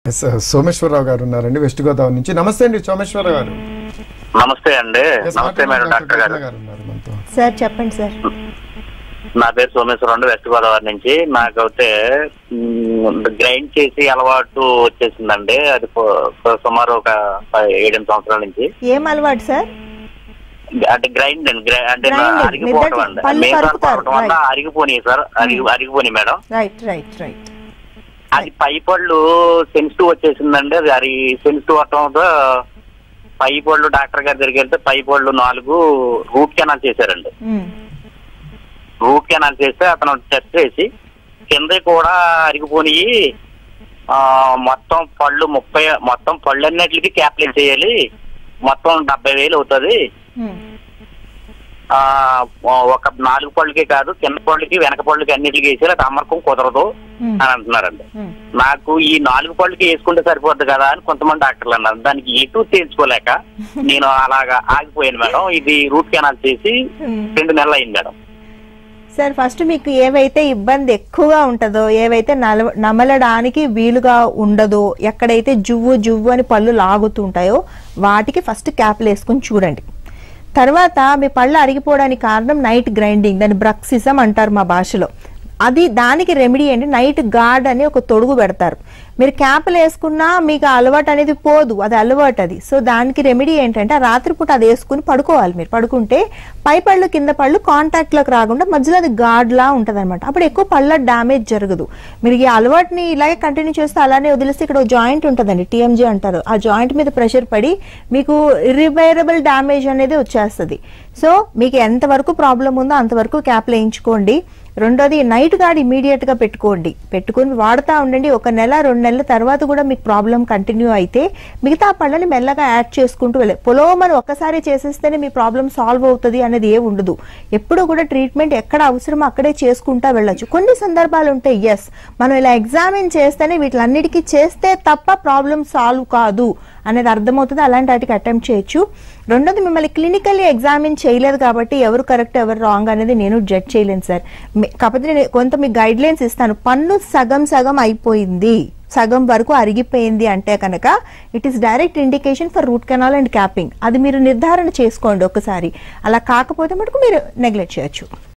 Yes, Someswara Rao గారు ఉన్నారండి west Godavari నుంచి నమస్తే అండి సోమేశ్వరరావు గారు నమస్తే అండి ఎస్, నమస్తే మేడం మాట్లాడండి, డాక్టర్ గారు కృష్ణ గారు ఉన్నారు మనతో సార్ చెప్పండి సార్ నా పేరు సోమేశ్వరం అండి వెస్ట్ గోదావరి నుంచి నాకైతే గ్రైండ్ చేసి అలవాటు వచ్చేసిందండి అది పో- సుమారు ఒక ప- ఏడెనిమిది సంవత్సరాల నుంచి ఏం అలవాటు సార్ అంటే గ్రైండ్ అండి గ్రై- అంటే నా Grinding, అరిగిపోవటం నిద్దటి- అండి పళ్ళు మీసాలు కరుకుతారు, పడటం వల్ల right. అరిగిపోయినాయి సార్ అరిగి అరిగిపోయినాయి మేడం రైట్ రైట్ రైట్ అది పై పళ్ళు సెన్సిటివ్ వచ్చేసిందండి అది అరి సెన్సిటివ్ అవటంతో పై పళ్ళు డాక్టర్ గారి దగ్గరికి వెళ్తే పై పళ్ళు నాలుగు రూట్ కెనాల్ చేశారండి రూట్ కెనాల్ చేస్తే అతను టెస్ట్ చేసి కింద కూడా అరిగిపోయి ఆ, మొత్తం పళ్ళు ముప్పై మొత్తం పళ్ళు అన్నిటికి క్యాప్లెట్ చేయాలి మొత్తం డెబ్బై వేలు అవుతుంది ఆ, ఒక నాలుగు పళ్ళకి కాదు కింద పళ్ళకి వెనక పళ్ళకి అన్నిటికి వేసి అది అమ్మకం కుదరదు అని అంటున్నారండి నాకు ఈ నాలుగు పళ్ళకి వేసుకుంటే సరిపోద్ది కదా అని కొంతమంది డాక్టర్లు అన్నారు దానికి ఎటు తేల్చుకోలేక నేను అలాగా ఆగిపోయాను మేడం ఇది రూట్ కెనాల్ చేసి రెండు నెలలు అయింది మేడం సార్ ఫస్ట్ మీకు ఏవైతే ఇబ్బంది ఎక్కువగా ఉంటుందో ఏవైతే నల నమలడానికి వీలుగా ఉండదో ఎక్కడైతే జువ్వు జువ్వు అని పళ్ళు లాగుతుంటాయో వాటికి ఫస్ట్ క్యాప్లు వేసుకుని చూడండి తర్వాత మీ పళ్ళు అరిగిపోవడానికి కారణం నైట్ గ్రైండింగ్ దాన్ని బ్రక్సిజం అంటారు మా భాషలో అది దానికి రెమెడీ ఏంటి నైట్ గార్డ్ అని ఒక తొడుగు పెడతారు మీరు క్యాప్లు వేసుకున్నా మీకు ఆ అలవాటు అనేది పోదు అది అలవాటు అది సో దానికి రెమెడీ ఏంటంటే ఆ రాత్రిపూట అది వేసుకుని పడుకోవాలి మీరు పడుకుంటే పై పళ్ళు కింద పళ్ళు కాంటాక్ట్ లోకి రాకుండా మధ్యలో అది గార్డ్ లా ఉంటది అనమాట అప్పుడు ఎక్కువ పళ్ళ డ్యామేజ్ జరగదు మీరు ఈ అలవాటుని ఇలాగే కంటిన్యూ చేస్తే అలానే వదిలేస్తే ఇక్కడ జాయింట్ ఉంటుందండి టీఎంజీ అంటారు ఆ జాయింట్ మీద ప్రెషర్ పడి మీకు ఇర్రిపైరబుల్ డ్యామేజ్ అనేది వచ్చేస్తుంది సో మీకు ఎంతవరకు ప్రాబ్లం ఉందో అంతవరకు క్యాప్ వేయించుకోండి రెండోది నైట్ గార్డ్ ఇమీడియట్ గా పెట్టుకోండి పెట్టుకుని వాడుతూ ఉండండి ఒక నెల రెండు నెలల తర్వాత కూడా మీకు ప్రాబ్లం కంటిన్యూ అయితే మిగతా పళ్ళని మెల్లగా యాడ్ చేసుకుంటూ వెళ్ళే పొలోమని ఒక్కసారి చేసేస్తేనే మీ ప్రాబ్లం సాల్వ్ అవుతుంది అనేది ఏ ఉండదు ఎప్పుడు కూడా ట్రీట్మెంట్ ఎక్కడ అవసరమో అక్కడే చేసుకుంటా వెళ్ళొచ్చు కొన్ని సందర్భాలు ఉంటాయి ఎస్ మనం ఇలా ఎగ్జామిన్ చేస్తేనే వీటిలన్నిటికీ చేస్తే తప్ప ప్రాబ్లం సాల్వ్ కాదు అనేది అర్థమవుతుంది అలాంటి వాటికి అటెంప్ట్ చేయొచ్చు రెండోది మిమ్మల్ని క్లినికల్లీ ఎగ్జామిన్ చేయలేదు కాబట్టి ఎవరు కరెక్ట్ ఎవరు రాంగ్ అనేది నేను జడ్జ్ చేయలేను సార్ మీ- కాకపోతే నేను కొంత మీకు గైడ్ లైన్స్ ఇస్తాను పన్ను సగం సగం అయిపోయింది సగం వరకు అరిగిపోయింది అంటే కనుక it is direct indication for root canal and capping అది మీరు నిర్ధారణ చేసుకోండి ఒకసారి అలా కాకపోతే మటుకు మీరు నెగ్లెక్ట్ చేయొచ్చు